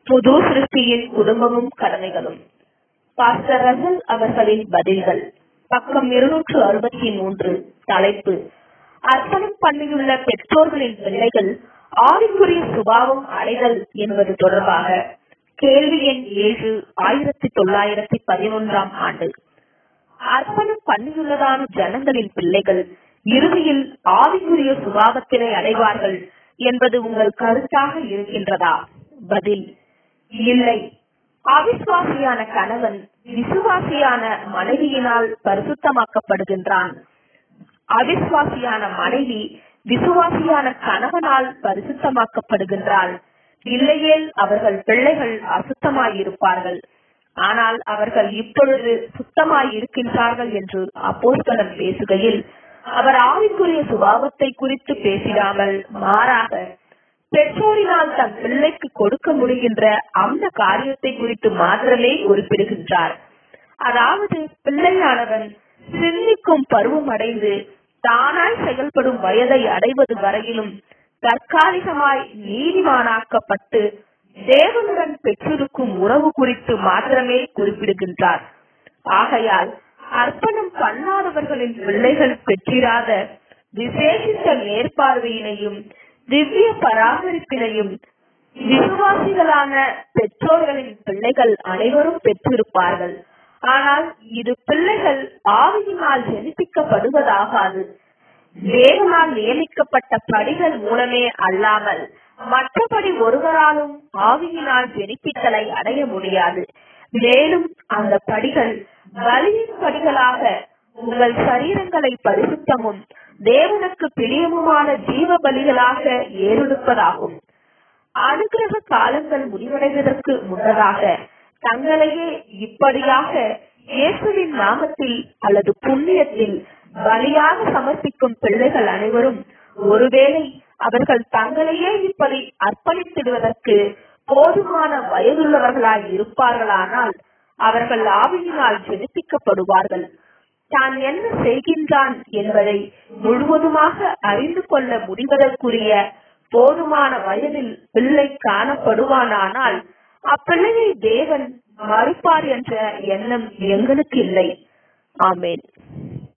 புது சிருஷ்டியின் குடும்பமும் கடமைகளும் pastor Russell அவர்களின் பதில்கள் பக்கம் இருநூற்று அறுபத்தி மூன்று தலைப்பு அர்ப்பணம் பண்ணியுள்ள பெற்றோர்களின் பிள்ளைகள் ஆவிக்குரிய சுபாவம் அடைதல் என்பது தொடர்பாக கேள்வி எண் ஏழு ஆயிரத்தி தொள்ளாயிரத்தி பதினொன்றாம் ஆண்டு அர்ப்பணம் பண்ணியுள்ளதான ஜனங்களின் பிள்ளைகள் இறுதியில் ஆவிக்குரிய சுபாவத்தினை அடைவார்கள் என்பது உங்கள் கருத்தாக இருக்கின்றதா பதில் இல்லை அவிசுவாசியான கணவன் விசுவாசியான மனைவியினால் பரிசுத்தமாக்கப்படுகின்றான் அவிசுவாசியான மனைவி விசுவாசியான கணவனால் பரிசுத்தமாக்கப்படுகின்றாள் இல்லையேல் அவர்கள் பிள்ளைகள் அசுத்தமாயிருப்பார்கள் ஆனால் அவர்கள் இப்பொழுது சுத்தமாய் இருக்கின்றார்கள் என்று அப்போஸ்தலன் பேசுகையில் அவர் ஆவிக்குரிய சுபாவத்தை குறித்து பேசிடாமல் மாறாக பெற்றோரினால் தன் பிள்ளைக்கு கொடுக்க முடிகின்ற அந்த காரியத்தை குறித்து மாத்திரமே குறிப்பிடுகின்றார் அதாவது பிள்ளையானவன் சிந்திக்கும் பருவம் அடைந்து தானாய் செயல்படும் வயதை அடைவது வரையிலும் தற்காலிகமாய் நீதிமானாக்கப்பட்டு தேவனுடன் பெற்றிருக்கும் உறவு குறித்து மாத்திரமே குறிப்பிடுகின்றார் ஆகையால் அர்ப்பணம் பண்ணாதவர்களின் பிள்ளைகள் பெற்றிராத விசேஷித்த மேற்பார்வையினையும் திவ்ய பராமரிப்பினையும் விசுவாசிகளான பெற்றோர்களின் பிள்ளைகள் அனைவரும் பெற்றிருப்பார்கள் ஆனால் இது பிள்ளைகள் ஆவியினால் ஜெனிப்பிக்கப்படுவதாகாது தேவனால் நியமிக்கப்பட்ட படிகள் மூலமே அல்லாமல் மற்றபடி ஒருவராலும் ஆவியினால் ஜெனிப்பித்தலை அடைய முடியாது மேலும் அந்த படிகள் பலியின் படிகளாக உங்கள் சரீரங்களை பரிசுத்தமும் தேவனுக்கு பிரியமுமான ஜீவ பலிகளாக ஏறெடுப்பதாகும் அனுகிரக காலங்கள் முடிவடைவதற்கு முன்னதாக தங்களையே இப்படியாக இயேசுவின் நாமத்தில் அல்லது புண்ணியத்தில் பலியாக சமர்ப்பிக்கும் பிள்ளைகள் அனைவரும் ஒருவேளை அவர்கள் தங்களையே இப்படி அர்ப்பணித்திடுவதற்கு போதுமான வயதுள்ளவர்களாய் இருப்பார்களானால் அவர்கள் ஆவியினால் ஜெனிப்பிக்கப்படுவார்கள் தான் என்ன செய்கின்றான் என்பதை முழுவதுமாக அறிந்து கொள்ள முடிவதற்குரிய போதுமான வயதில் பிள்ளை காணப்படுவானானால் அப்பிள்ளையை தேவன் மறுப்பார் என்ற எண்ணம் எங்களுக்கு இல்லை ஆமேன்